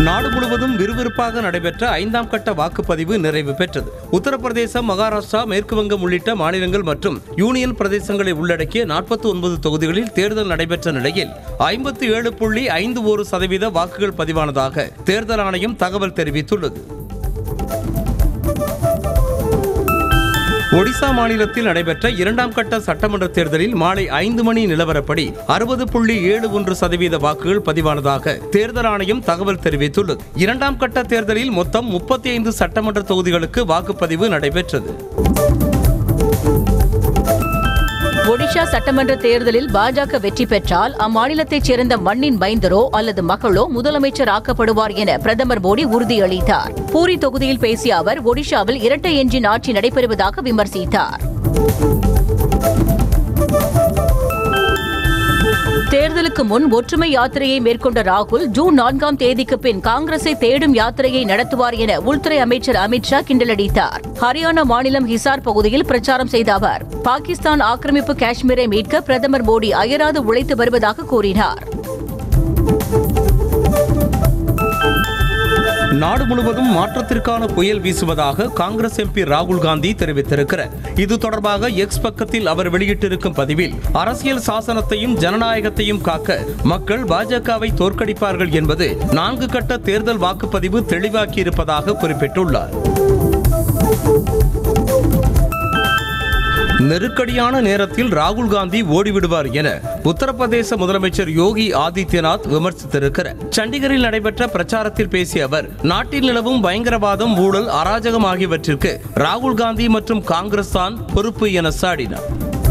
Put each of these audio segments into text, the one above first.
நாடு முழுவதும் விறுவிறுப்பாக நடைபெற்ற ஐந்தாம் கட்ட வாக்குப்பதிவு நிறைவு பெற்றது உத்தரப்பிரதேசம் மகாராஷ்டிரா மேற்கு வங்கம் உள்ளிட்ட மாநிலங்கள் மற்றும் யூனியன் பிரதேசங்களை உள்ளடக்கிய நாற்பத்தி ஒன்பது தொகுதிகளில் தேர்தல் நடைபெற்ற நிலையில் ஐம்பத்தி ஏழு புள்ளி ஐந்து ஒரு சதவீத வாக்குகள் பதிவானதாக தேர்தல் ஆணையம் தகவல் தெரிவித்துள்ளது ஒடிசா மாநிலத்தில் நடைபெற்ற இரண்டாம் கட்ட சட்டமன்ற தேர்தலில் மாலை ஐந்து மணி நிலவரப்படி அறுபது புள்ளி ஏழு ஒன்று சதவீத வாக்குகள் பதிவானதாக தேர்தல் ஆணையம் தகவல் தெரிவித்துள்ளது இரண்டாம் கட்ட தேர்தலில் மொத்தம் முப்பத்தி ஐந்து சட்டமன்ற தொகுதிகளுக்கு வாக்குப்பதிவு நடைபெற்றது ஒடிஷா சட்டமன்ற தேர்தலில் பாஜக வெற்றி பெற்றால் அம்மாநிலத்தைச் சேர்ந்த மண்ணின் மைந்தரோ அல்லது மகளோ முதலமைச்சர் ஆக்கப்படுவார் என பிரதமர் மோடி உறுதியளித்தார் பூரி தொகுதியில் பேசிய அவர் ஒடிஷாவில் இரட்டை எஞ்சின் ஆட்சி நடைபெறுவதாக விமர்சித்தார் தேர்தலுக்கு முன் ஒற்றுமை யாத்திரையை மேற்கொண்ட ராகுல் ஜூன் நான்காம் தேதிக்கு பின் காங்கிரஸை தேடும் யாத்திரையை நடத்துவார் என உள்துறை அமைச்சர் அமித்ஷா கிண்டலடித்தார் ஹரியானா மாநிலம் ஹிசார் பகுதியில் பிரச்சாரம் செய்த அவர் பாகிஸ்தான் ஆக்கிரமிப்பு காஷ்மீரை மீட்க பிரதமர் மோடி அயராது உழைத்து வருவதாக கூறினார் நாடு முழுவதும் மாற்றத்திற்கான புயல் வீசுவதாக காங்கிரஸ் எம்பி ராகுல் காந்தி தெரிவித்திருக்கிறார் இது தொடர்பாக எக்ஸ் பக்கத்தில் அவர் வெளியிட்டிருக்கும் பதிவில் அரசியல் சாசனத்தையும் ஜனநாயகத்தையும் காக்க மக்கள் பாஜகவை தோற்கடிப்பார்கள் என்பது நான்கு கட்ட தேர்தல் வாக்குப்பதிவு தெளிவாக்கியிருப்பதாக குறிப்பிட்டுள்ளார் நெருக்கடியான நேரத்தில் ராகுல் காந்தி ஓடிவிடுவார் என உத்தரப்பிரதேச முதலமைச்சர் யோகி ஆதித்யநாத் விமர்சித்திருக்கிறார் சண்டிகரில் நடைபெற்ற பிரச்சாரத்தில் பேசிய அவர் நாட்டில் நிலவும் பயங்கரவாதம் ஊழல் அராஜகம் ஆகியவற்றிற்கு ராகுல் காந்தி மற்றும் காங்கிரஸ் தான் பொறுப்பு என சாடினார்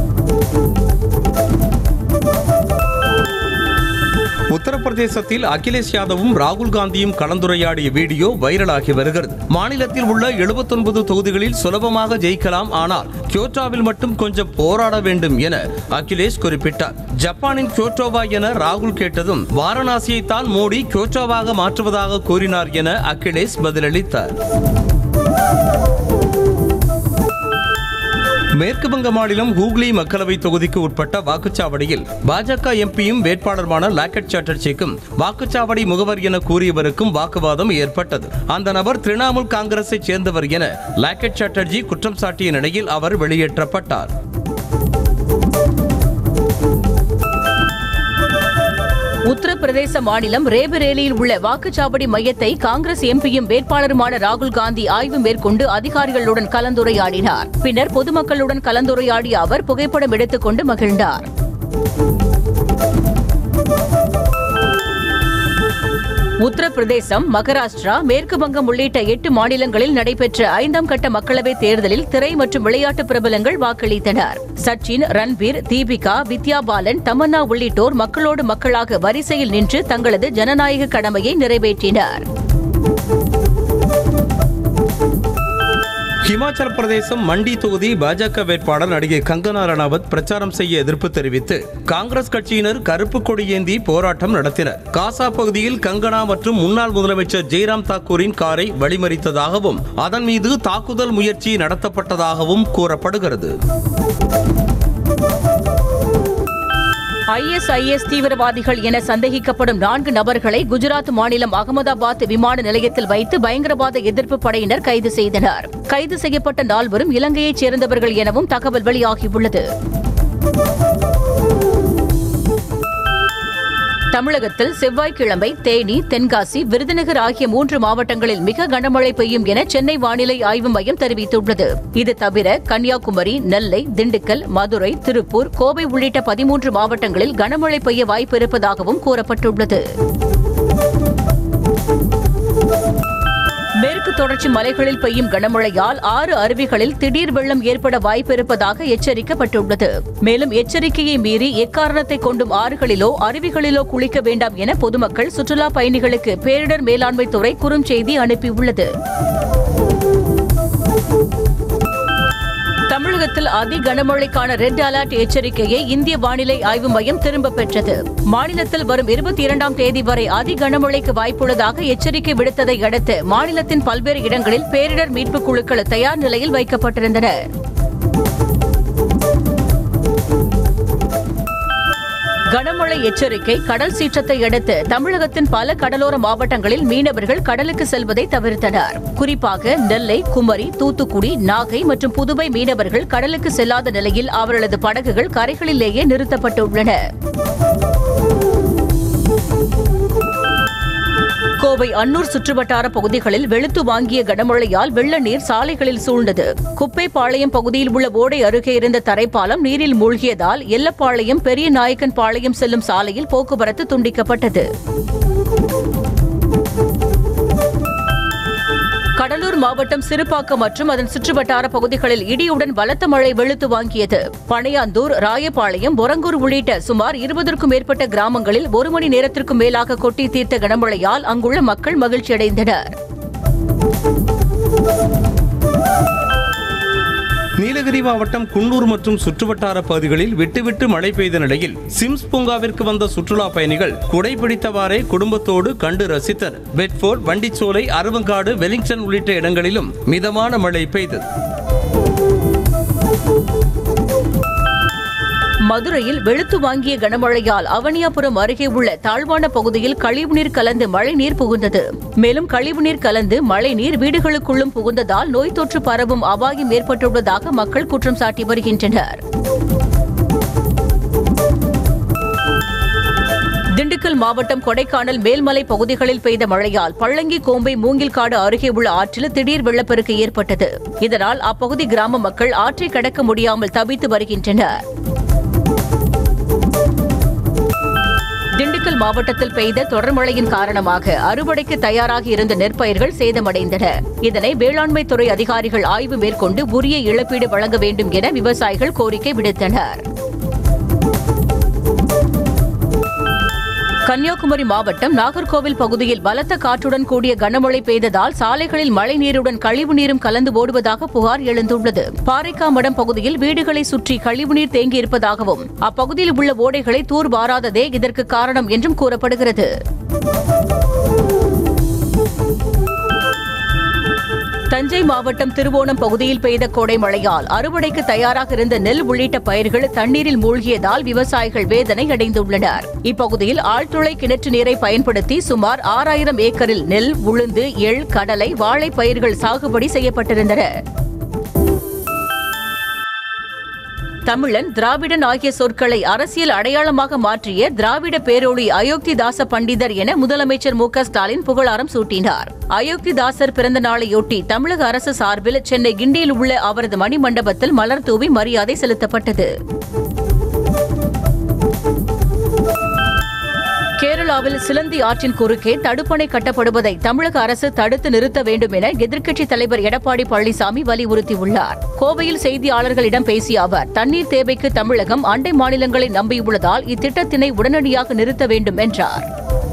உத்தரப்பிரதேசத்தில் அகிலேஷ் யாதவும் ராகுல் காந்தியும் கலந்துரையாடிய வீடியோ வைரலாகி வருகிறது மாநிலத்தில் உள்ள 79 தொகுதிகளில் சுலபமாக ஜெயிக்கலாம் ஆனால் கியோட்டோவில் மட்டும் கொஞ்சம் போராட வேண்டும் என அகிலேஷ் குறிப்பிட்டார் ஜப்பானின் கியோட்டோவா என ராகுல் கேட்டதும் வாரணாசியை தான் மோடி கியோட்டோவாக மாற்றுவதாக கூறினார் என அகிலேஷ் பதிலளித்தார் மேற்கு வங்க மாநிலம் ஹூக்ளி மக்களவை தொகுதிக்கு உட்பட்ட வாக்குச்சாவடியில் பாஜக எம்பியும் வேட்பாளருமான லாக்கெட் சாட்டர்ஜிக்கும் வாக்குச்சாவடி முகவர் என கூறியவருக்கும் வாக்குவாதம் ஏற்பட்டது அந்த நபர் திரிணாமுல் காங்கிரஸைச் சேர்ந்தவர் என லாக்கெட் சாட்டர்ஜி குற்றம் சாட்டிய நிலையில் அவர் வெளியேற்றப்பட்டார் உத்தரப்பிரதேச மாநிலம் ரேபரேலியில் உள்ள வாக்குச்சாவடி மையத்தை காங்கிரஸ் எம்பியும் வேட்பாளருமான ராகுல் காந்தி ஆய்வு மேற்கொண்டு அதிகாரிகளுடன் கலந்துரையாடினார் பின்னர் பொதுமக்களுடன் கலந்துரையாடிய அவர் புகைப்படம் எடுத்துக் கொண்டு மகிழ்ந்தார் உத்தரப்பிரதேசம் மகாராஷ்டிரா மேற்கு வங்கம் உள்ளிட்ட எட்டு மாநிலங்களில் நடைபெற்ற ஐந்தாம் கட்ட மக்களவைத் தேர்தலில் திரை மற்றும் விளையாட்டு பிரபலங்கள் வாக்களித்தனர் சச்சின் ரன்வீர் தீபிகா வித்யா பாலன் தமன்னா உள்ளிட்டோர் மக்களோடு மக்களாக வரிசையில் நின்று தங்களது ஜனநாயக கடமையை நிறைவேற்றினர் ஹிமாச்சல பிரதேசம் மண்டி தொகுதி பாஜக வேட்பாளர் நடிகை கங்கனா ரணாவத் பிரச்சாரம் செய்ய எதிர்ப்பு தெரிவித்து காங்கிரஸ் கட்சியினர் கருப்பு கொடி ஏந்தி போராட்டம் நடத்தினர் காசா பகுதியில் கங்கனா மற்றும் முன்னாள் முதலமைச்சர் ஜெய்ராம் தாக்கூரின் காரை வழிமறித்ததாகவும் அதன் மீது தாக்குதல் முயற்சி நடத்தப்பட்டதாகவும் கூறப்படுகிறது ஐஎஸ்ஐஎஸ் தீவிரவாதிகள் என சந்தேகிக்கப்படும் நான்கு நபர்களை குஜராத் மாநிலம் அகமதாபாத் விமான நிலையத்தில் வைத்து பயங்கரவாத எதிர்ப்பு படையினர் கைது செய்தனர் கைது செய்யப்பட்ட நால்வரும் இலங்கையைச் சேர்ந்தவர்கள் எனவும் தகவல் வெளியாகியுள்ளது தமிழகத்தில் செவ்வாய்க்கிழமை தேனி தென்காசி விருதுநகர் ஆகிய மூன்று மாவட்டங்களில் மிக கனமழை பெய்யும் என சென்னை வானிலை ஆய்வு மையம் தெரிவித்துள்ளது இது தவிர கன்னியாகுமரி நெல்லை திண்டுக்கல் மதுரை திருப்பூர் கோவை உள்ளிட்ட பதிமூன்று மாவட்டங்களில் கனமழை பெய்ய வாய்ப்பு இருப்பதாகவும் கூறப்பட்டுள்ளது மேற்கு தொடர்ச்சி மலைகளில் பெய்யும் கனமழையால் ஆறு அருவிகளில் திடீர் வெள்ளம் ஏற்பட வாய்ப்பு இருப்பதாக எச்சரிக்கப்பட்டுள்ளது மேலும் எச்சரிக்கையை மீறி எக்காரணத்தை கொண்டும் ஆறுகளிலோ அருவிகளிலோ குளிக்க வேண்டாம் என பொதுமக்கள் சுற்றுலா பயணிகளுக்கு பேரிடர் மேலாண்மை துறை குறுஞ்செய்தி அனுப்பியுள்ளது தமிழகத்தில் அதி கனமழைக்கான ரெட் அலர்ட் எச்சரிக்கையை இந்திய வானிலை ஆய்வு மையம் திரும்பப் பெற்றது மாநிலத்தில் வரும் இருபத்தி இரண்டாம் தேதி வரை அதி கனமழைக்கு வாய்ப்புள்ளதாக எச்சரிக்கை விடுத்ததை அடுத்து மாநிலத்தின் பல்வேறு இடங்களில் பேரிடர் மீட்புக் குழுக்கள் தயார் நிலையில் வைக்கப்பட்டிருந்தன கனமழை எச்சரிக்கை கடல் சீற்றத்தை அடுத்து தமிழகத்தின் பல கடலோர மாவட்டங்களில் மீனவர்கள் கடலுக்கு செல்வதை தவிர்த்தனர் குறிப்பாக நெல்லை குமரி தூத்துக்குடி நாகை மற்றும் புதுவை மீனவர்கள் கடலுக்கு செல்லாத நிலையில் அவர்களது படகுகள் கரைகளிலேயே நிறுத்தப்பட்டுள்ளன கோவை அன்னூர் சுற்றுவட்டார பகுதிகளில் வெளுத்து வாங்கிய கனமழையால் வெள்ள நீர் சாலைகளில் சூழ்ந்தது குப்பைப்பாளையம் பகுதியில் உள்ள ஓடை அருகே இருந்த தரைப்பாலம் நீரில் மூழ்கியதால் எல்லப்பாளையம் பெரிய நாயக்கன் பாளையம் செல்லும் சாலையில் போக்குவரத்து துண்டிக்கப்பட்டது கடலூர் மாவட்டம் சிறுபாக்கம் மற்றும் அதன் சுற்றுவட்டார பகுதிகளில் இடியுடன் பலத்த மழை வெளுத்து வாங்கியது பனையாந்தூர் ராயபாளையம் ஒரங்கூர் உள்ளிட்ட சுமார் இருபதற்கும் மேற்பட்ட கிராமங்களில் ஒரு மணி நேரத்திற்கும் மேலாக கொட்டி தீர்த்த கனமழையால் அங்குள்ள மக்கள் மகிழ்ச்சியடைந்தனர் நீலகிரி மாவட்டம் குன்னூர் மற்றும் சுற்றுவட்டார பகுதிகளில் விட்டுவிட்டு மழை பெய்த நிலையில் சிம்ஸ் பூங்காவிற்கு வந்த சுற்றுலா பயணிகள் குடை பிடித்தவாறே குடும்பத்தோடு கண்டு ரசித்தனர் பெட்ஃபோர்ட் வண்டிச்சோலை அருவங்காடு வெலிங்டன் உள்ளிட்ட இடங்களிலும் மிதமான மழை பெய்தது மதுரையில் வெளுத்து வாங்கிய கனமழையால் அவனியாபுரம் அருகே உள்ள தாழ்வான பகுதியில் கழிவுநீர் கலந்து மழைநீர் புகுந்தது மேலும் கழிவுநீர் கலந்து மழைநீர் வீடுகளுக்குள்ளும் புகுந்ததால் நோய் தொற்று பரவும் அபாயம் ஏற்பட்டுள்ளதாக மக்கள் குற்றம் சாட்டி வருகின்றனர் திண்டுக்கல் மாவட்டம் கொடைக்கானல் மேல்மலை பகுதிகளில் பெய்த மழையால் பள்ளங்கி கோம்பை மூங்கில்காடு அருகே உள்ள ஆற்றில் திடீர் வெள்ளப்பெருக்கு ஏற்பட்டது இதனால் அப்பகுதி கிராம மக்கள் ஆற்றை கடக்க முடியாமல் தவித்து வருகின்றனர் திண்டுக்கல் மாவட்டத்தில் பெய்த தொடர் மழையின் காரணமாக அறுவடைக்கு தயாராகி இருந்த நெற்பயிர்கள் சேதமடைந்தன இதனை வேளாண்மை துறை அதிகாரிகள் ஆய்வு மேற்கொண்டு உரிய இழப்பீடு வழங்க வேண்டும் என விவசாயிகள் கோரிக்கை விடுத்தனர் கன்னியாகுமரி மாவட்டம் நாகர்கோவில் பகுதியில் பலத்த காற்றுடன் கூடிய கனமழை பெய்ததால் சாலைகளில் மழை நீருடன் கழிவு நீரும் கலந்து ஓடுவதாக புகார் எழுந்துள்ளது பாறைக்காமடம் பகுதியில் வீடுகளை சுற்றி கழிவுநீர் தேங்கியிருப்பதாகவும் அப்பகுதியில் உள்ள ஓடைகளை தூர்வாராததே இதற்கு காரணம் என்றும் கூறப்படுகிறது தஞ்சை மாவட்டம் திருவோணம் பகுதியில் பெய்த கோடை மழையால் அறுவடைக்கு தயாராக இருந்த நெல் உள்ளிட்ட பயிர்கள் தண்ணீரில் மூழ்கியதால் விவசாயிகள் வேதனை அடைந்துள்ளனர் இப்பகுதியில் ஆழ்துளை கிணற்று நீரை பயன்படுத்தி சுமார் ஆறாயிரம் ஏக்கரில் நெல் உளுந்து எள் கடலை வாழை பயிர்கள் சாகுபடி செய்யப்பட்டிருந்தன தமிழன் திராவிடன் ஆகிய சொற்களை அரசியல் அடையாளமாக மாற்றிய திராவிட பேரொளி அயோத்திதாச பண்டிதர் என முதலமைச்சர் மு க ஸ்டாலின் புகழாரம் சூட்டினார் அயோத்திதாசர் பிறந்த நாளையொட்டி தமிழக அரசு சார்பில் சென்னை கிண்டியில் உள்ள அவரது மணிமண்டபத்தில் மலர் தூவி மரியாதை செலுத்தப்பட்டது கேரளாவில் சிலந்தி ஆற்றின் குறுக்கே தடுப்பணை கட்டப்படுவதை தமிழக அரசு தடுத்து நிறுத்த வேண்டும் என எதிர்க்கட்சித் தலைவர் எடப்பாடி பழனிசாமி வலியுறுத்தியுள்ளார் கோவையில் செய்தியாளர்களிடம் பேசிய அவர் தண்ணீர் தேவைக்கு தமிழகம் அண்டை மாநிலங்களை நம்பியுள்ளதால் இத்திட்டத்தினை உடனடியாக நிறுத்த வேண்டும் என்றார்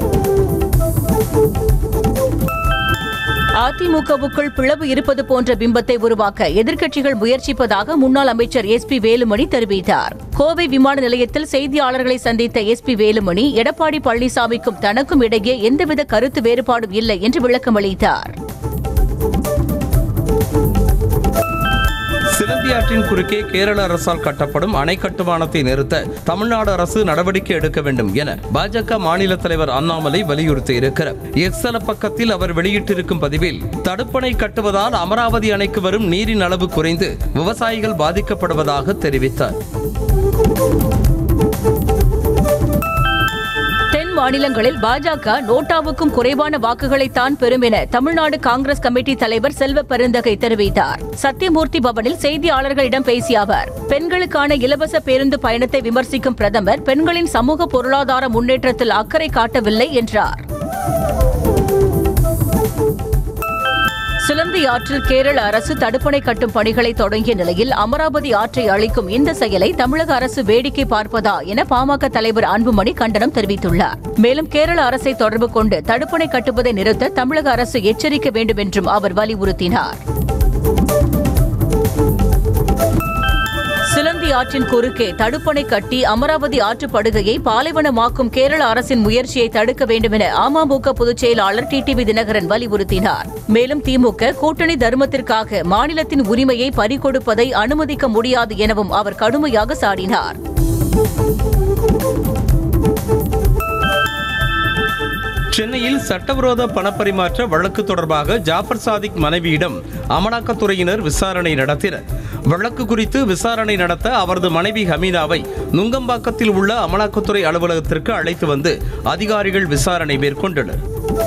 அதிமுகவுக்குள் பிளவு இருப்பது போன்ற பிம்பத்தை உருவாக்க எதிர்க்கட்சிகள் முயற்சிப்பதாக முன்னாள் அமைச்சர் எஸ் பி வேலுமணி தெரிவித்தார் கோவை விமான நிலையத்தில் செய்தியாளர்களை சந்தித்த எஸ் பி வேலுமணி எடப்பாடி பழனிசாமிக்கும் தனக்கும் இடையே எந்தவித கருத்து வேறுபாடும் இல்லை என்று விளக்கமளித்தார் சிலந்தி ஆற்றின் குறுக்கே கேரள அரசால் கட்டப்படும் அணை கட்டுமானத்தை நிறுத்த தமிழ்நாடு அரசு நடவடிக்கை எடுக்க வேண்டும் என பாஜக மாநில தலைவர் அண்ணாமலை வலியுறுத்தி இருக்கிறார் எக்ஸல பக்கத்தில் அவர் வெளியிட்டிருக்கும் பதிவில் தடுப்பணை கட்டுவதால் அமராவதி அணைக்கு வரும் நீரின் அளவு குறைந்து விவசாயிகள் பாதிக்கப்படுவதாக தெரிவித்தார் தென் மாநிலங்களில் பாஜக நோட்டாவுக்கும் குறைவான வாக்குகளைத்தான் பெறும் என தமிழ்நாடு காங்கிரஸ் கமிட்டி தலைவர் செல்வ பெருந்தகை தெரிவித்தார் சத்தியமூர்த்தி பவனில் செய்தியாளர்களிடம் பேசிய அவர் பெண்களுக்கான இலவச பேருந்து பயணத்தை விமர்சிக்கும் பிரதமர் பெண்களின் சமூக பொருளாதார முன்னேற்றத்தில் அக்கறை காட்டவில்லை என்றார் சிலந்தி ஆற்றில் கேரள அரசு தடுப்பணை கட்டும் பணிகளை தொடங்கிய நிலையில் அமராவதி ஆற்றை அழிக்கும் இந்த செயலை தமிழக அரசு வேடிக்கை பார்ப்பதா என பாமக தலைவர் அன்புமணி கண்டனம் தெரிவித்துள்ளார் மேலும் கேரள அரசை தொடர்பு கொண்டு தடுப்பணை கட்டுவதை நிறுத்த தமிழக அரசு எச்சரிக்க வேண்டும் என்றும் அவர் வலியுறுத்தினார் சிலந்தி ஆற்றின் குறுக்கே தடுப்பணை கட்டி அமராவதி ஆற்றுப் படுகையை பாலைவனமாக்கும் கேரள அரசின் முயற்சியை தடுக்க வேண்டும் என அமமுக பொதுச் செயலாளர் டிடிவி தினகரன் வலியுறுத்தினார் மேலும் திமுக கூட்டணி தர்மத்திற்காக மாநிலத்தின் உரிமையை பறிகொடுப்பதை அனுமதிக்க முடியாது எனவும் அவர் கடுமையாக சாடினார் சென்னையில் சட்டவிரோத பணப்பரிமாற்ற வழக்கு தொடர்பாக ஜாஃபர் சாதிக் மனைவியிடம் அமலாக்கத்துறையினர் விசாரணை நடத்தினர் வழக்கு குறித்து விசாரணை நடத்த அவரது மனைவி ஹமீனாவை நுங்கம்பாக்கத்தில் உள்ள அமலாக்கத்துறை அலுவலகத்திற்கு அழைத்து வந்து அதிகாரிகள் விசாரணை மேற்கொண்டனர்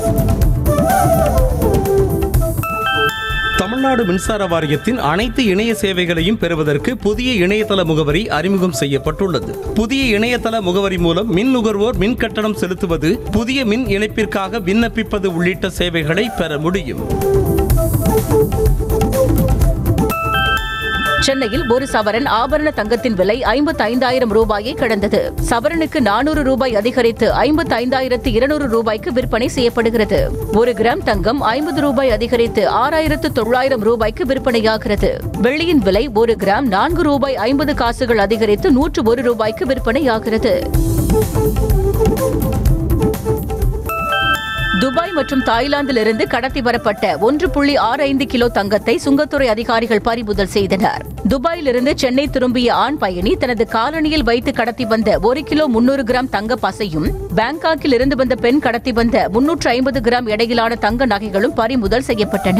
தமிழ்நாடு மின்சார வாரியத்தின் அனைத்து இணைய சேவைகளையும் பெறுவதற்கு புதிய இணையதள முகவரி அறிமுகம் செய்யப்பட்டுள்ளது புதிய இணையதள முகவரி மூலம் மின் நுகர்வோர் மின் கட்டணம் செலுத்துவது புதிய மின் இணைப்பிற்காக விண்ணப்பிப்பது உள்ளிட்ட சேவைகளை பெற முடியும் சென்னையில் ஒரு சவரன் ஆபரண தங்கத்தின் விலை ஐம்பத்தைந்தாயிரம் ரூபாயை கடந்தது சவரனுக்கு நானூறு ரூபாய் அதிகரித்து ஐம்பத்தைந்தாயிரத்து இருநூறு ரூபாய்க்கு விற்பனை செய்யப்படுகிறது ஒரு கிராம் தங்கம் ஐம்பது ரூபாய் அதிகரித்து ஆறாயிரத்து தொள்ளாயிரம் ரூபாய்க்கு விற்பனையாகிறது வெள்ளியின் விலை ஒரு கிராம் நான்கு ரூபாய் ஐம்பது காசுகள் அதிகரித்து நூற்று ஒரு ரூபாய்க்கு விற்பனையாகிறது துபாய் மற்றும் தாய்லாந்திலிருந்து கடத்தி வரப்பட்ட ஒன்று புள்ளி ஆறு ஐந்து கிலோ தங்கத்தை சுங்கத்துறை அதிகாரிகள் பறிமுதல் செய்தனர் துபாயிலிருந்து சென்னை திரும்பிய ஆண் பயணி தனது காலணியில் வைத்து கடத்தி வந்த ஒரு கிலோ முன்னூறு கிராம் தங்க பசையும் பாங்காக்கில் இருந்து வந்த பெண் கடத்தி வந்த முன்னூற்று ஐம்பது கிராம் எடையிலான தங்க நகைகளும் பறிமுதல் செய்யப்பட்டன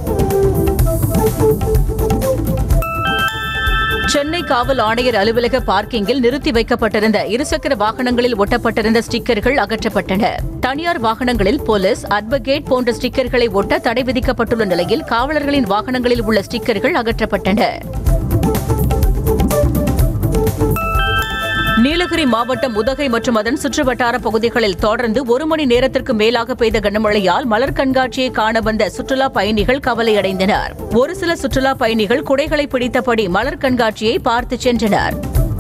சென்னை காவல் ஆணையர் அலுவலக பார்க்கிங்கில் நிறுத்தி வைக்கப்பட்டிருந்த இருசக்கர வாகனங்களில் ஒட்டப்பட்டிருந்த ஸ்டிக்கர்கள் அகற்றப்பட்டன தனியார் வாகனங்களில் போலீஸ் அட்வொகேட் போன்ற ஸ்டிக்கர்களை ஒட்ட தடை விதிக்கப்பட்டுள்ள நிலையில் காவலர்களின் வாகனங்களில் உள்ள ஸ்டிக்கர்கள் அகற்றப்பட்டன நீலகிரி மாவட்டம் உதகை மற்றும் அதன் சுற்றுவட்டார பகுதிகளில் தொடர்ந்து ஒரு மணி நேரத்திற்கு மேலாக பெய்த கனமழையால் மலர் கண்காட்சியை காண வந்த சுற்றுலா பயணிகள் கவலையடைந்தனர் ஒரு சில சுற்றுலா பயணிகள் குடைகளை பிடித்தபடி மலர் கண்காட்சியை பார்த்து சென்றனர்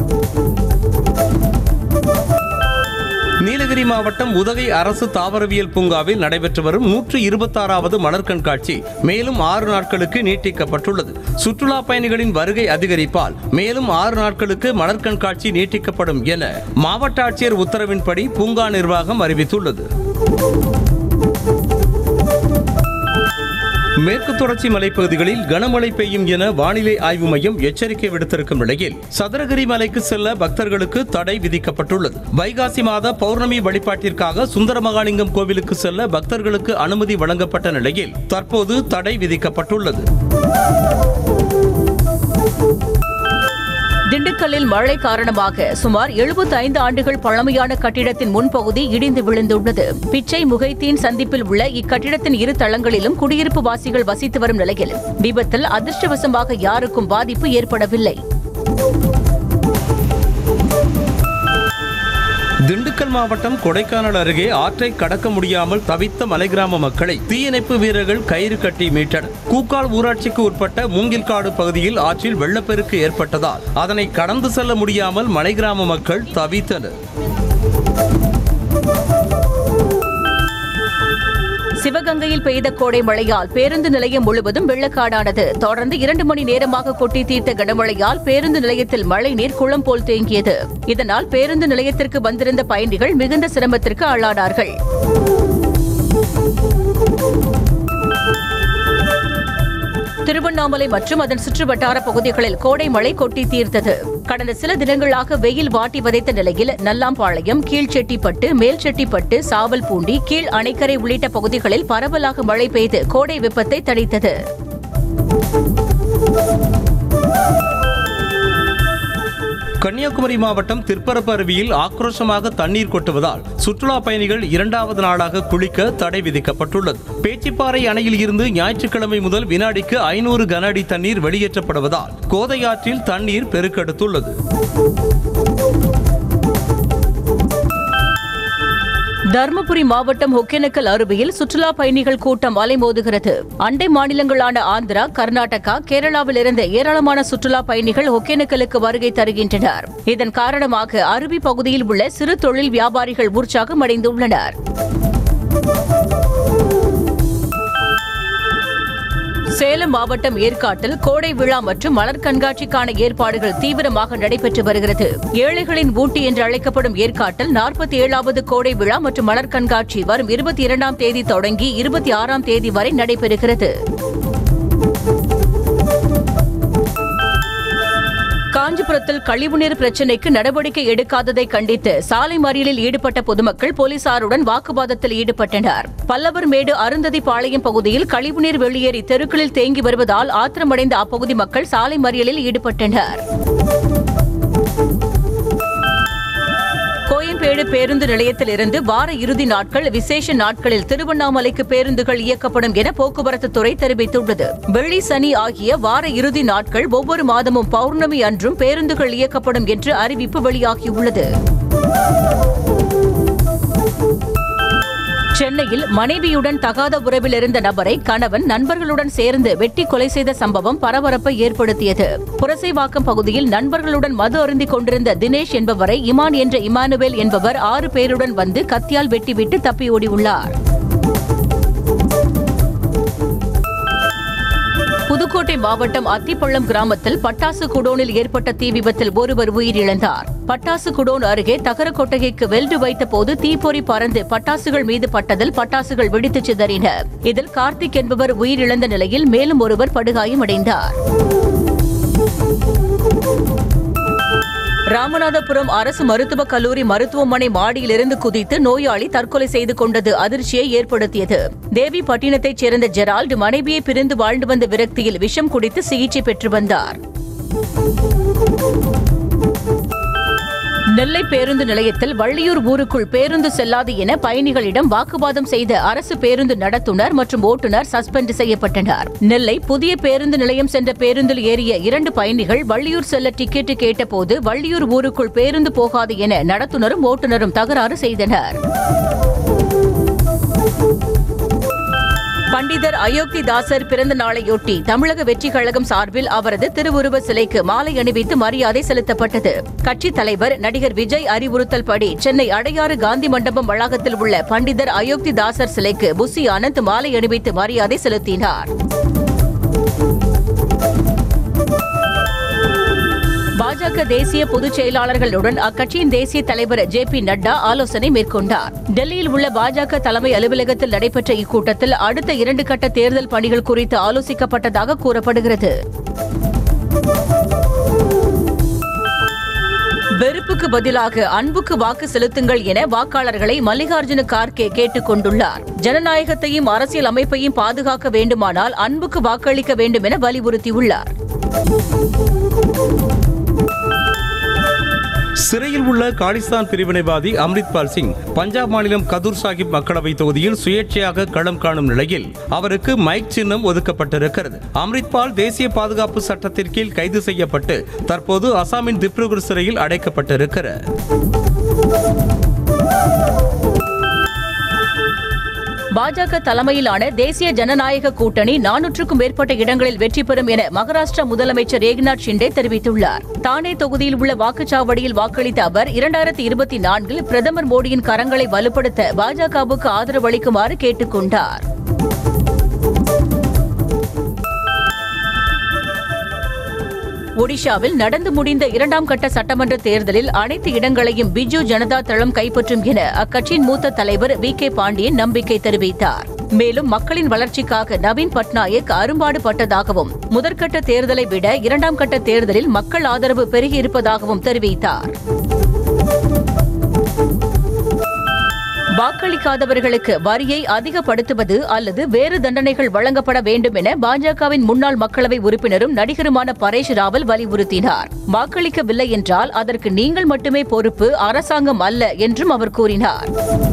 நீலகிரி மாவட்டம் உதகை அரசு தாவரவியல் பூங்காவில் நடைபெற்று வரும் நூற்று இருபத்தாறாவது மலர் கண்காட்சி மேலும் ஆறு நாட்களுக்கு நீட்டிக்கப்பட்டுள்ளது சுற்றுலா பயணிகளின் வருகை அதிகரிப்பால் மேலும் ஆறு நாட்களுக்கு மலர் கண்காட்சி நீட்டிக்கப்படும் என மாவட்ட ஆட்சியர் உத்தரவின்படி பூங்கா நிர்வாகம் அறிவித்துள்ளது மேற்கு தொடர்ச்சி மலைப்பகுதிகளில் கனமழை பெய்யும் என வானிலை ஆய்வு மையம் எச்சரிக்கை விடுத்திருக்கும் நிலையில் சதுரகிரி மலைக்கு செல்ல பக்தர்களுக்கு தடை விதிக்கப்பட்டுள்ளது வைகாசி மாத பௌர்ணமி வழிபாட்டிற்காக சுந்தரமகாலிங்கம் கோவிலுக்கு செல்ல பக்தர்களுக்கு அனுமதி வழங்கப்பட்ட நிலையில் தற்போது தடை விதிக்கப்பட்டுள்ளது திண்டுக்கல்லில் மழை காரணமாக சுமார் 75 ஆண்டுகள் பழமையான கட்டிடத்தின் முன்பகுதி இடிந்து விழுந்துள்ளது பிச்சை முகைத்தீன் சந்திப்பில் உள்ள இக்கட்டிடத்தின் இரு தளங்களிலும் குடியிருப்பு வாசிகள் வசித்து வரும் நிலையில் விபத்தில் அதிர்ஷ்டவசமாக யாருக்கும் பாதிப்பு ஏற்படவில்லை திண்டுக்கல் மாவட்டம் கொடைக்கானல் அருகே ஆற்றை கடக்க முடியாமல் தவித்த மலை கிராம மக்களை தீயணைப்பு வீரர்கள் கயிறு கட்டி மீட்டனர் கூக்கால் ஊராட்சிக்கு உட்பட்ட மூங்கில்காடு பகுதியில் ஆற்றில் வெள்ளப்பெருக்கு ஏற்பட்டதால் அதனை கடந்து செல்ல முடியாமல் மலை கிராம மக்கள் தவித்தனர் சிவகங்கையில் பெய்த கோடை மழையால் பேருந்து நிலையம் முழுவதும் வெள்ளக்காடானது தொடர்ந்து இரண்டு மணி நேரமாக கொட்டி தீர்த்த கனமழையால் பேருந்து நிலையத்தில் மழை நீர் குளம் போல் தேங்கியது இதனால் பேருந்து நிலையத்திற்கு வந்திருந்த பயணிகள் மிகுந்த சிரமத்திற்கு ஆளானார்கள் திருவண்ணாமலை மற்றும் அதன் சுற்றுவட்டார பகுதிகளில் கோடை மழை கொட்டி தீர்த்தது கடந்த சில தினங்களாக வெயில் வாட்டி வதைத்த நிலையில் நல்லாம்பாளையம் கீழ்ச்செட்டிப்பட்டு மேல்செட்டிப்பட்டு சாவல்பூண்டி கீழ் அணைக்கரை உள்ளிட்ட பகுதிகளில் பரவலாக மழை பெய்து கோடை வெப்பத்தை தணித்தது கன்னியாகுமரி மாவட்டம் திற்பரப்பு அருவியில் ஆக்ரோஷமாக தண்ணீர் கொட்டுவதால் சுற்றுலா பயணிகள் இரண்டாவது நாளாக குளிக்க தடை விதிக்கப்பட்டுள்ளது பேச்சிப்பாறை அணையில் இருந்து ஞாயிற்றுக்கிழமை முதல் வினாடிக்கு ஐநூறு கன அடி தண்ணீர் வெளியேற்றப்படுவதால் கோதையாற்றில் தண்ணீர் பெருக்கெடுத்துள்ளது தருமபுரி மாவட்டம் ஒகேனக்கல் அருவியில் சுற்றுலா பயணிகள் கூட்டம் அலைமோதுகிறது அண்டை மாநிலங்களான ஆந்திரா கர்நாடகா கேரளாவிலிருந்து ஏராளமான சுற்றுலா பயணிகள் ஒகேனக்கலுக்கு வருகை தருகின்றனர் இதன் காரணமாக அருவி பகுதியில் உள்ள சிறு தொழில் வியாபாரிகள் உற்சாகம் அடைந்துள்ளனர் சேலம் மாவட்டம் ஏற்காட்டில் கோடை விழா மற்றும் மலர் கண்காட்சிக்கான ஏற்பாடுகள் தீவிரமாக நடைபெற்று வருகிறது ஏழைகளின் ஊட்டி என்று அழைக்கப்படும் ஏற்காட்டில் நாற்பத்தி ஏழாவது கோடை விழா மற்றும் மலர் கண்காட்சி வரும் இருபத்தி இரண்டாம் தேதி தொடங்கி இருபத்தி ஆறாம் தேதி வரை நடைபெறுகிறது காஞ்சிபுரத்தில் கழிவுநீர் பிரச்சினைக்கு நடவடிக்கை எடுக்காததை கண்டித்து சாலை மறியலில் ஈடுபட்ட பொதுமக்கள் போலீசாருடன் வாக்குவாதத்தில் ஈடுபட்டனர் பல்லவர்மேடு அருந்ததி பாளையம் பகுதியில் கழிவுநீர் வெளியேறி தெருக்களில் தேங்கி வருவதால் ஆத்திரமடைந்த அப்பகுதி மக்கள் சாலை மறியலில் ஈடுபட்டனர் கோயம்பேடு பேருந்து நிலையத்தில் இருந்து வார இறுதி நாட்கள் விசேஷ நாட்களில் திருவண்ணாமலைக்கு பேருந்துகள் இயக்கப்படும் என போக்குவரத்து துறை தெரிவித்துள்ளது வெள்ளி சனி ஆகிய வார இறுதி நாட்கள் ஒவ்வொரு மாதமும் பௌர்ணமி அன்றும் பேருந்துகள் இயக்கப்படும் என்று அறிவிப்பு வெளியாகியுள்ளது சென்னையில் மனைவியுடன் தகாத உறவில் இருந்த நபரை கணவன் நண்பர்களுடன் சேர்ந்து வெட்டி கொலை செய்த சம்பவம் பரபரப்பை ஏற்படுத்தியது புரசைவாக்கம் பகுதியில் நண்பர்களுடன் மது அருந்திக் கொண்டிருந்த தினேஷ் என்பவரை இமான் என்ற இமானுவேல் என்பவர் ஆறு பேருடன் வந்து கத்தியால் வெட்டிவிட்டு தப்பி ஓடியுள்ளார் புதுக்கோட்டை மாவட்டம் அத்திப்பள்ளம் கிராமத்தில் பட்டாசு குடோனில் ஏற்பட்ட தீ விபத்தில் ஒருவர் உயிரிழந்தார் பட்டாசு குடோன் அருகே தகர கொட்டகைக்கு வெல்டு வைத்த போது தீப்பொறி பறந்து பட்டாசுகள் மீது பட்டதில் பட்டாசுகள் வெடித்து சிதறின இதில் கார்த்திக் என்பவர் உயிரிழந்த நிலையில் மேலும் ஒருவர் படுகாயமடைந்தார் ராமநாதபுரம் அரசு மருத்துவக் கல்லூரி மருத்துவமனை மாடியிலிருந்து குதித்து நோயாளி தற்கொலை செய்து கொண்டது அதிர்ச்சியை ஏற்படுத்தியது தேவிப்பட்டினத்தைச் சேர்ந்த ஜெரால்டு மனைவியை பிரிந்து வாழ்ந்து வந்த விரக்தியில் விஷம் குடித்து சிகிச்சை பெற்று வந்தார் நெல்லை பேருந்து நிலையத்தில் வள்ளியூர் ஊருக்குள் பேருந்து செல்லாது என பயணிகளிடம் வாக்குவாதம் செய்த அரசு பேருந்து நடத்துனர் மற்றும் ஓட்டுநர் சஸ்பெண்ட் செய்யப்பட்டனர் நெல்லை புதிய பேருந்து நிலையம் சென்ற பேருந்தில் ஏறிய இரண்டு பயணிகள் வள்ளியூர் செல்ல டிக்கெட் கேட்டபோது வள்ளியூர் ஊருக்குள் பேருந்து போகாது என நடத்துனரும் ஓட்டுநரும் தகராறு செய்தனர் பண்டிதர் அயோத்திதாசர் பிறந்த நாளையொட்டி தமிழக வெற்றி கழகம் சார்பில் அவரது திருவுருவ சிலைக்கு மாலை அணிவித்து மரியாதை செலுத்தப்பட்டது கட்சித் தலைவர் நடிகர் விஜய் அறிவுறுத்தல் படி சென்னை அடையாறு காந்தி மண்டபம் வளாகத்தில் உள்ள பண்டிதர் அயோத்திதாசர் சிலைக்கு புசி ஆனந்த் மாலை அணிவித்து மரியாதை செலுத்தினார் பாஜக தேசிய பொதுச் செயலாளர்களுடன் அக்கட்சியின் தேசிய தலைவர் ஜே பி நட்டா ஆலோசனை மேற்கொண்டார் டெல்லியில் உள்ள பாஜக தலைமை அலுவலகத்தில் நடைபெற்ற இக்கூட்டத்தில் அடுத்த இரண்டு கட்ட தேர்தல் பணிகள் குறித்து ஆலோசிக்கப்பட்டதாக கூறப்படுகிறது வெறுப்புக்கு பதிலாக அன்புக்கு வாக்கு செலுத்துங்கள் என வாக்காளர்களை மல்லிகார்ஜுன கார்கே கேட்டுக் கொண்டுள்ளார் ஜனநாயகத்தையும் அரசியல் அமைப்பையும் பாதுகாக்க வேண்டுமானால் அன்புக்கு வாக்களிக்க வேண்டும் என வலியுறுத்தியுள்ளார் சிறையில் உள்ள காலிஸ்தான் பிரிவினைவாதி அம்ரித்பால் சிங் பஞ்சாப் மாநிலம் கதூர் சாஹிப் மக்களவை தொகுதியில் சுயேட்சையாக களம் காணும் நிலையில் அவருக்கு மைக் சின்னம் ஒதுக்கப்பட்டிருக்கிறது அம்ரித்பால் தேசிய பாதுகாப்பு சட்டத்தின் கீழ் கைது செய்யப்பட்டு தற்போது அசாமின் திப்ருகர் சிறையில் அடைக்கப்பட்டிருக்கிறார் பாஜக தலைமையிலான தேசிய ஜனநாயக கூட்டணி நானூற்றுக்கும் மேற்பட்ட இடங்களில் வெற்றி பெறும் என மகாராஷ்டிரா முதலமைச்சர் ஏக்நாத் ஷிண்டே தெரிவித்துள்ளார் தானே தொகுதியில் உள்ள வாக்குச்சாவடியில் வாக்களித்த அவர் இரண்டாயிரத்தி இருபத்தி நான்கில் பிரதமர் மோடியின் கரங்களை வலுப்படுத்த பாஜகவுக்கு ஆதரவு அளிக்குமாறு கேட்டுக் கொண்டார் ஒடிஷாவில் நடந்து முடிந்த இரண்டாம் கட்ட சட்டமன்ற தேர்தலில் அனைத்து இடங்களையும் பிஜு ஜனதா தளம் கைப்பற்றும் என அக்கட்சியின் மூத்த தலைவர் வி கே பாண்டியன் நம்பிக்கை தெரிவித்தார் மேலும் மக்களின் வளர்ச்சிக்காக நவீன் பட்நாயக் அரும்பாடு பட்டதாகவும் முதற்கட்ட தேர்தலை விட இரண்டாம் கட்ட தேர்தலில் மக்கள் ஆதரவு பெருகியிருப்பதாகவும் தெரிவித்தார் வாக்களிக்காதவர்களுக்கு வரியை அதிகப்படுத்துவது அல்லது வேறு தண்டனைகள் வழங்கப்பட வேண்டும் என பாஜகவின் முன்னாள் மக்களவை உறுப்பினரும் நடிகருமான பரேஷ் ராவல் வலியுறுத்தினார் வாக்களிக்கவில்லை என்றால் அதற்கு நீங்கள் மட்டுமே பொறுப்பு அரசாங்கம் அல்ல என்றும் அவர் கூறினார்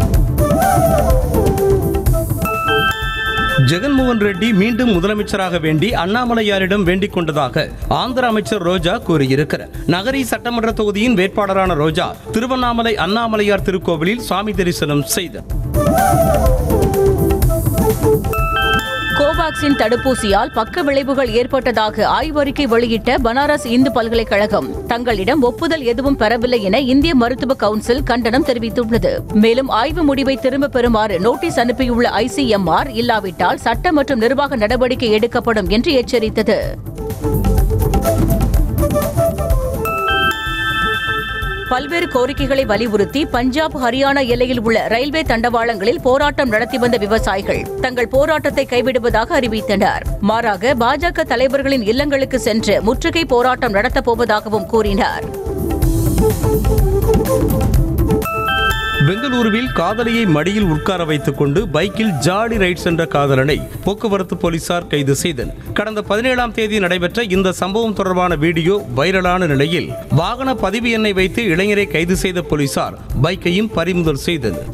ஜெகன்மோகன் ரெட்டி மீண்டும் முதலமைச்சராக வேண்டி அண்ணாமலையாரிடம் வேண்டிக் கொண்டதாக ஆந்திர அமைச்சர் ரோஜா கூறியிருக்கிறார் நகரி சட்டமன்ற தொகுதியின் வேட்பாளரான ரோஜா திருவண்ணாமலை அண்ணாமலையார் திருக்கோவிலில் சுவாமி தரிசனம் செய்தார் கோவாக்சின் தடுப்பூசியால் பக்க விளைவுகள் ஏற்பட்டதாக ஆய்வறிக்கை வெளியிட்ட பனாரஸ் இந்து பல்கலைக்கழகம் தங்களிடம் ஒப்புதல் எதுவும் பெறவில்லை என இந்திய மருத்துவ கவுன்சில் கண்டனம் தெரிவித்துள்ளது மேலும் ஆய்வு முடிவை திரும்பப் பெறுமாறு நோட்டீஸ் அனுப்பியுள்ள ஐசிஎம்ஆர் இல்லாவிட்டால் சட்ட மற்றும் நிர்வாக நடவடிக்கை எடுக்கப்படும் என்று எச்சரித்தது பல்வேறு கோரிக்கைகளை வலியுறுத்தி பஞ்சாப் ஹரியானா எல்லையில் உள்ள ரயில்வே தண்டவாளங்களில் போராட்டம் நடத்தி வந்த விவசாயிகள் தங்கள் போராட்டத்தை கைவிடுவதாக அறிவித்தனர் மாறாக பாஜக தலைவர்களின் இல்லங்களுக்கு சென்று முற்றுகை போராட்டம் நடத்தப் போவதாகவும் கூறினார் பெங்களூருவில் காதலியை மடியில் உட்கார வைத்துக் கொண்டு பைக்கில் ஜாலி ரைட் சென்ற காதலனை போக்குவரத்து போலீசார் கைது செய்தனர் கடந்த பதினேழாம் தேதி நடைபெற்ற இந்த சம்பவம் தொடர்பான வீடியோ வைரலான நிலையில் வாகன பதிவு எண்ணை வைத்து இளைஞரை கைது செய்த போலீசார் பைக்கையும் பறிமுதல் செய்தனர்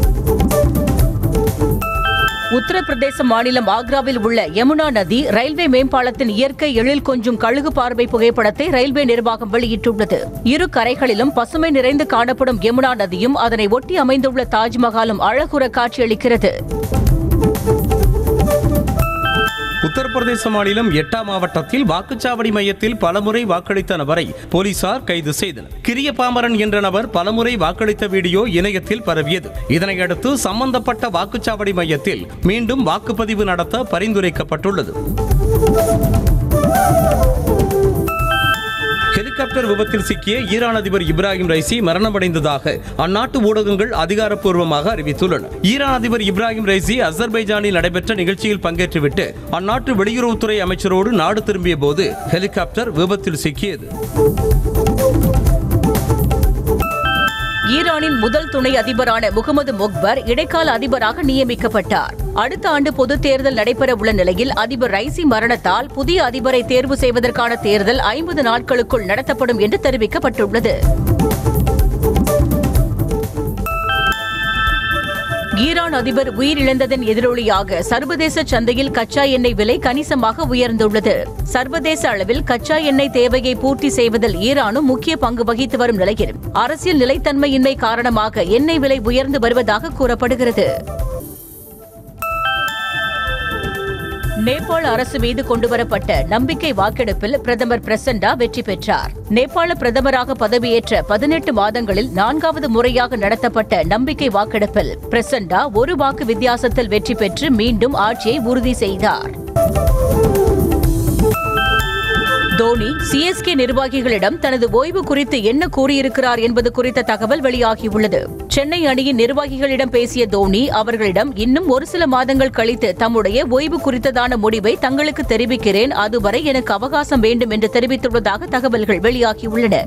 உத்தரப்பிரதேச மாநிலம் ஆக்ராவில் உள்ள யமுனா நதி ரயில்வே மேம்பாலத்தின் இயற்கை எழில் கொஞ்சும் கழுகு பார்வை புகைப்படத்தை ரயில்வே நிர்வாகம் வெளியிட்டுள்ளது இரு கரைகளிலும் பசுமை நிறைந்து காணப்படும் யமுனா நதியும் அதனை ஒட்டி அமைந்துள்ள தாஜ்மஹாலும் அழகுற காட்சியளிக்கிறது உத்தரப்பிரதேச மாநிலம் எட்டா மாவட்டத்தில் வாக்குச்சாவடி மையத்தில் பலமுறை வாக்களித்த நபரை போலீசார் கைது செய்தனர் கிரிய பாமரன் என்ற நபர் பலமுறை வாக்களித்த வீடியோ இணையத்தில் பரவியது இதனையடுத்து சம்பந்தப்பட்ட வாக்குச்சாவடி மையத்தில் மீண்டும் வாக்குப்பதிவு நடத்த பரிந்துரைக்கப்பட்டுள்ளது ஹெலிகாப்டர் விபத்தில் சிக்கிய ஈரான் அதிபர் இப்ராஹிம் ரைசி மரணமடைந்ததாக அந்நாட்டு ஊடகங்கள் அதிகாரப்பூர்வமாக அறிவித்துள்ளன ஈரான் அதிபர் இப்ராஹிம் ரைசி அசர்பைஜானில் நடைபெற்ற நிகழ்ச்சியில் பங்கேற்றுவிட்டு அந்நாட்டு வெளியுறவுத்துறை அமைச்சரோடு நாடு திரும்பிய போது ஹெலிகாப்டர் விபத்தில் சிக்கியது ஈரானின் முதல் துணை அதிபரான முகமது மொக்பர் இடைக்கால அதிபராக நியமிக்கப்பட்டார் அடுத்த ஆண்டு பொதுத் தேர்தல் நடைபெற உள்ள நிலையில் அதிபர் ரைசி மரணத்தால் புதிய அதிபரை தேர்வு செய்வதற்கான தேர்தல் ஐம்பது நாட்களுக்குள் நடத்தப்படும் என்று தெரிவிக்கப்பட்டுள்ளது ஈரான் அதிபர் உயிரிழந்ததன் எதிரொலியாக சர்வதேச சந்தையில் கச்சா எண்ணெய் விலை கணிசமாக உயர்ந்துள்ளது சர்வதேச அளவில் கச்சா எண்ணெய் தேவையை பூர்த்தி செய்வதில் ஈரானும் முக்கிய பங்கு வகித்து வரும் நிலையில் அரசியல் நிலைத்தன்மையின்மை காரணமாக எண்ணெய் விலை உயர்ந்து வருவதாக கூறப்படுகிறது நேபாள அரசு மீது கொண்டுவரப்பட்ட நம்பிக்கை வாக்கெடுப்பில் பிரதமர் பிரசண்டா வெற்றி பெற்றார் நேபாள பிரதமராக பதவியேற்ற பதினெட்டு மாதங்களில் நான்காவது முறையாக நடத்தப்பட்ட நம்பிக்கை வாக்கெடுப்பில் பிரசண்டா ஒரு வாக்கு வித்தியாசத்தில் வெற்றி பெற்று மீண்டும் ஆட்சியை உறுதி செய்தார் தோனி சிஎஸ்கே நிர்வாகிகளிடம் தனது ஓய்வு குறித்து என்ன கூறியிருக்கிறார் என்பது குறித்த தகவல் வெளியாகியுள்ளது சென்னை அணியின் நிர்வாகிகளிடம் பேசிய தோனி அவர்களிடம் இன்னும் ஒரு சில மாதங்கள் கழித்து தம்முடைய ஓய்வு குறித்ததான முடிவை தங்களுக்கு தெரிவிக்கிறேன் அதுவரை எனக்கு அவகாசம் வேண்டும் என்று தெரிவித்துள்ளதாக தகவல்கள் வெளியாகியுள்ளன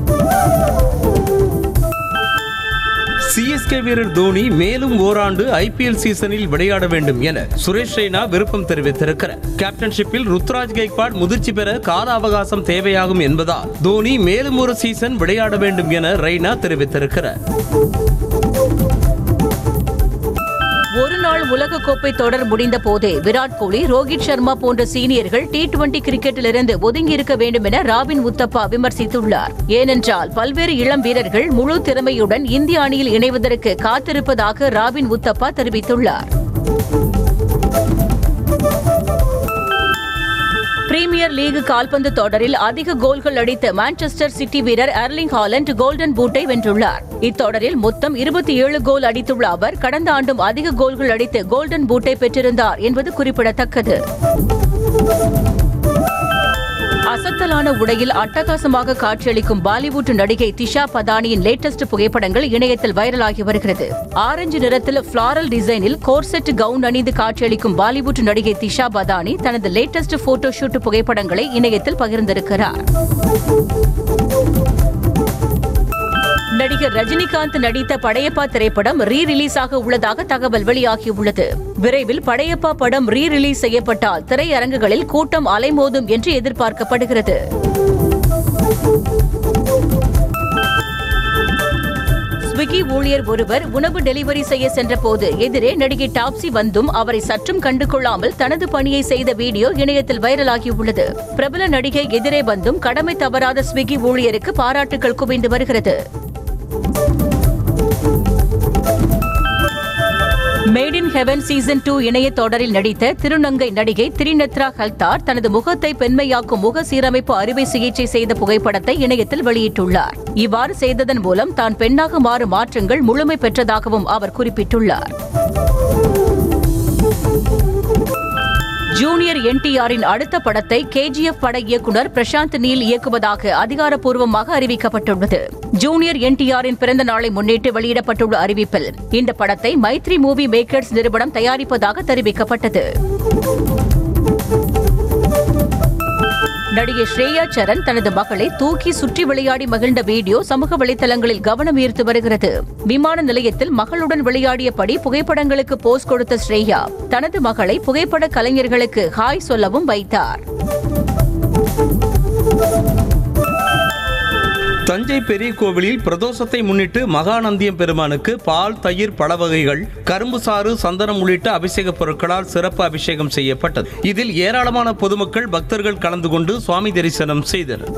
சிஎஸ்கே வீரர் தோனி மேலும் ஓராண்டு ஐபிஎல் சீசனில் விளையாட வேண்டும் என சுரேஷ் ரெய்னா விருப்பம் தெரிவித்திருக்கிறார் கேப்டன்ஷிப்பில் ருத்ராஜ் கைக்வாட் முதிர்ச்சி பெற கால அவகாசம் தேவையாகும் என்பதால் தோனி மேலும் ஒரு சீசன் விளையாட வேண்டும் என ரெய்னா தெரிவித்திருக்கிறார் ஒருநாள் உலகக்கோப்பை தொடர் முடிந்த போதே விராட் கோலி ரோஹித் சர்மா போன்ற சீனியர்கள் டி டுவெண்டி கிரிக்கெட்டிலிருந்து ஒதுங்கியிருக்க வேண்டும் என ராபின் உத்தப்பா விமர்சித்துள்ளார் ஏனென்றால் பல்வேறு இளம் வீரர்கள் முழு திறமையுடன் இந்திய அணியில் இணைவதற்கு காத்திருப்பதாக ராபின் உத்தப்பா தெரிவித்துள்ளார் பிரீமியர் லீக் கால்பந்து தொடரில் அதிக கோல்கள் அடித்த மான்செஸ்டர் சிட்டி வீரர் அர்லிங் ஹாலண்ட் கோல்டன் பூட்டை வென்றுள்ளார் இத்தொடரில் மொத்தம் இருபத்தி ஏழு கோல் அடித்துள்ள அவர் கடந்த ஆண்டும் அதிக கோல்கள் அடித்து கோல்டன் பூட்டை பெற்றிருந்தார் என்பது குறிப்பிடத்தக்கது அசத்தலான உடையில் அட்டகாசமாக காட்சியளிக்கும் பாலிவுட் நடிகை திஷா பதானியின் லேட்டஸ்ட் புகைப்படங்கள் இணையத்தில் வைரலாகி வருகிறது ஆரஞ்சு நிறத்தில் ஃபிளாரல் டிசைனில் கோர்செட் கவுன் அணிந்து காட்சியளிக்கும் பாலிவுட் நடிகை திஷா பதானி தனது லேட்டஸ்ட் போட்டோ ஷூட் புகைப்படங்களை இணையத்தில் பகிர்ந்திருக்கிறார் நடிகர் ரஜினிகாந்த் நடித்த படையப்பா திரைப்படம் ரீ ரிலீஸ் ஆக உள்ளதாக தகவல் வெளியாகியுள்ளது விரைவில் படையப்பா படம் ரீ ரிலீஸ் செய்யப்பட்டால் திரையரங்குகளில் கூட்டம் அலைமோதும் என்று எதிர்பார்க்கப்படுகிறது ஸ்விக்கி ஊழியர் ஒருவர் உணவு டெலிவரி செய்ய சென்றபோது எதிரே நடிகை டாப்சி வந்தும் அவரை சற்றும் கண்டு கொள்ளாமல் தனது பணியை செய்த வீடியோ இணையத்தில் வைரலாகியுள்ளது பிரபல நடிகை எதிரே வந்தும் கடமை தவறாத ஸ்விக்கி ஊழியருக்கு பாராட்டுகள் குவிந்து வருகிறது made in heaven season two இணைய தொடரில் நடித்த திருநங்கை நடிகை திரிநத்ரா ஹல்தார் தனது முகத்தை பெண்மையாக்கும் முக சீரமைப்பு அறுவை சிகிச்சை செய்த புகைப்படத்தை இணையத்தில் வெளியிட்டுள்ளார் இவ்வாறு செய்ததன் மூலம் தான் பெண்ணாக மாறும் மாற்றங்கள் முழுமை பெற்றதாகவும் அவர் குறிப்பிட்டுள்ளார் ஜூன் ஜூனியர் என்டிஆரின் அடுத்த படத்தை கேஜிஎஃப் பட இயக்குனர் பிரசாந்த் நீல் இயக்குவதாக அதிகாரப்பூர்வமாக அறிவிக்கப்பட்டுள்ளது ஜூனியர் என்டிஆரின் பிறந்த நாளை முன்னிட்டு வெளியிடப்பட்டுள்ள அறிவிப்பில் இந்த படத்தை மைத்ரி மூவி மேக்கர்ஸ் நிறுவனம் தயாரிப்பதாக தெரிவிக்கப்பட்டது நடிகை ஸ்ரேயா சரண் தனது மகளை தூக்கி சுற்றி விளையாடி மகிழ்ந்த வீடியோ சமூக வலைதளங்களில் கவனம் ஈர்த்து வருகிறது விமான நிலையத்தில் மகளுடன் விளையாடியபடி புகைப்படங்களுக்கு போஸ் கொடுத்த ஸ்ரேயா தனது மகளை புகைப்பட கலைஞர்களுக்கு ஹாய் சொல்லவும் வைத்தார் தஞ்சை பெரிய கோவிலில் பிரதோஷத்தை முன்னிட்டு மகாநந்தியம் பெருமானுக்கு பால் தயிர் பழ வகைகள் கரும்பு சாறு சந்தனம் உள்ளிட்ட அபிஷேக பொருட்களால் சிறப்பு அபிஷேகம் செய்யப்பட்டது இதில் ஏராளமான பொதுமக்கள் பக்தர்கள் கலந்து கொண்டு சுவாமி தரிசனம் செய்தனர்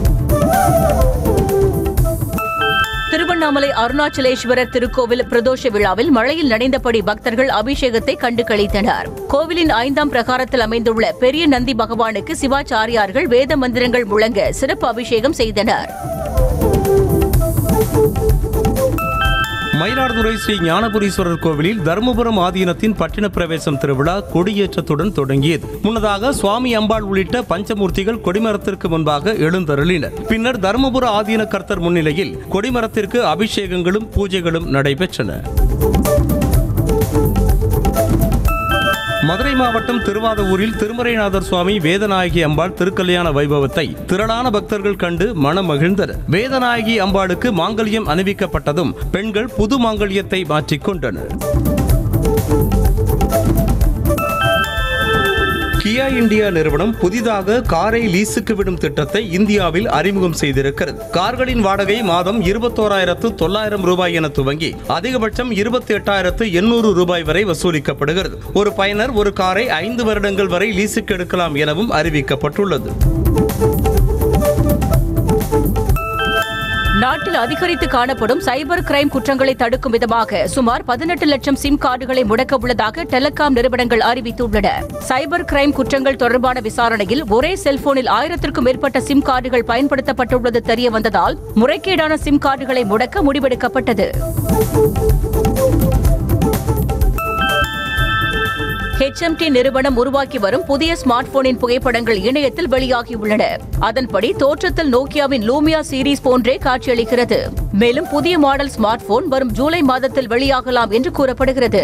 திருவண்ணாமலை அருணாச்சலேஸ்வரர் திருக்கோவில் பிரதோஷ விழாவில் மழையில் நனைந்தபடி பக்தர்கள் அபிஷேகத்தை கண்டு களித்தனர் கோவிலின் ஐந்தாம் பிரகாரத்தில் அமைந்துள்ள பெரிய நந்தி பகவானுக்கு சிவாச்சாரியார்கள் வேத மந்திரங்கள் முழங்க சிறப்பு அபிஷேகம் செய்தனர் மயிலாடுதுறை ஸ்ரீ ஞானபுரீஸ்வரர் கோவிலில் தருமபுரம் ஆதீனத்தின் பட்டின பிரவேசம் திருவிழா கொடியேற்றத்துடன் தொடங்கியது முன்னதாக சுவாமி அம்பாள் உள்ளிட்ட பஞ்சமூர்த்திகள் கொடிமரத்திற்கு முன்பாக எழுந்தருளினர் பின்னர் தருமபுர ஆதீன கர்த்தர் முன்னிலையில் கொடிமரத்திற்கு அபிஷேகங்களும் பூஜைகளும் நடைபெற்றன மதுரை மாவட்டம் திருவாதூரில் திருமறைநாதர் சுவாமி வேதநாயகி அம்பாள் திருக்கல்யாண வைபவத்தை திரளான பக்தர்கள் கண்டு மனம் மகிழ்ந்தனர் வேதநாயகி அம்பாளுக்கு மாங்கல்யம் அணிவிக்கப்பட்டதும் பெண்கள் புது மாங்கல்யத்தை மாற்றிக்கொண்டனர் கியா இந்தியா நிறுவனம் புதிதாக காரை லீஸுக்கு விடும் திட்டத்தை இந்தியாவில் அறிமுகம் செய்திருக்கிறது கார்களின் வாடகை மாதம் இருபத்தோராயிரத்து தொள்ளாயிரம் ரூபாய் என துவங்கி அதிகபட்சம் இருபத்தி எட்டாயிரத்து எண்ணூறு ரூபாய் வரை வசூலிக்கப்படுகிறது ஒரு பயனர் ஒரு காரை ஐந்து வருடங்கள் வரை லீஸுக்கு எடுக்கலாம் எனவும் அறிவிக்கப்பட்டுள்ளது நாட்டில் அதிகரித்து காணப்படும் சைபர் கிரைம் குற்றங்களை தடுக்கும் விதமாக சுமார் பதினெட்டு லட்சம் சிம் கார்டுகளை முடக்க உள்ளதாக டெலிகாம் நிறுவனங்கள் அறிவித்துள்ளன சைபர் கிரைம் குற்றங்கள் தொடர்பான விசாரணையில் ஒரே செல்போனில் ஆயிரத்திற்கும் மேற்பட்ட சிம் கார்டுகள் பயன்படுத்தப்பட்டுள்ளது தெரிய வந்ததால் முறைகேடான சிம் கார்டுகளை முடக்க முடிவெடுக்கப்பட்டது HMT நிறுவனம் உருவாக்கி வரும் புதிய ஸ்மார்ட் போனின் புகைப்படங்கள் இணையத்தில் வெளியாகியுள்ளன அதன்படி தோற்றத்தில் நோக்கியாவின் லூமியா சீரிஸ் போன்றே காட்சியளிக்கிறது மேலும் புதிய மாடல் ஸ்மார்ட் போன் வரும் ஜூலை மாதத்தில் வெளியாகலாம் என்று கூறப்படுகிறது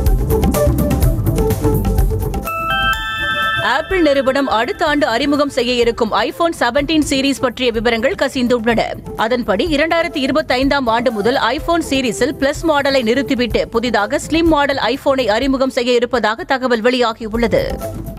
ஆப்பிள் நிறுவனம் அடுத்த ஆண்டு அறிமுகம் செய்ய இருக்கும் ஐபோன் 17 சீரிஸ் பற்றிய விவரங்கள் கசிந்துள்ளன அதன்படி இரண்டாயிரத்தி இருபத்தி ஐந்தாம் ஆண்டு முதல் ஐபோன் சீரிஸில் பிளஸ் மாடலை நிறுத்திவிட்டு புதிதாக ஸ்லிம் மாடல் ஐபோனை அறிமுகம் செய்ய இருப்பதாக தகவல் வெளியாகியுள்ளது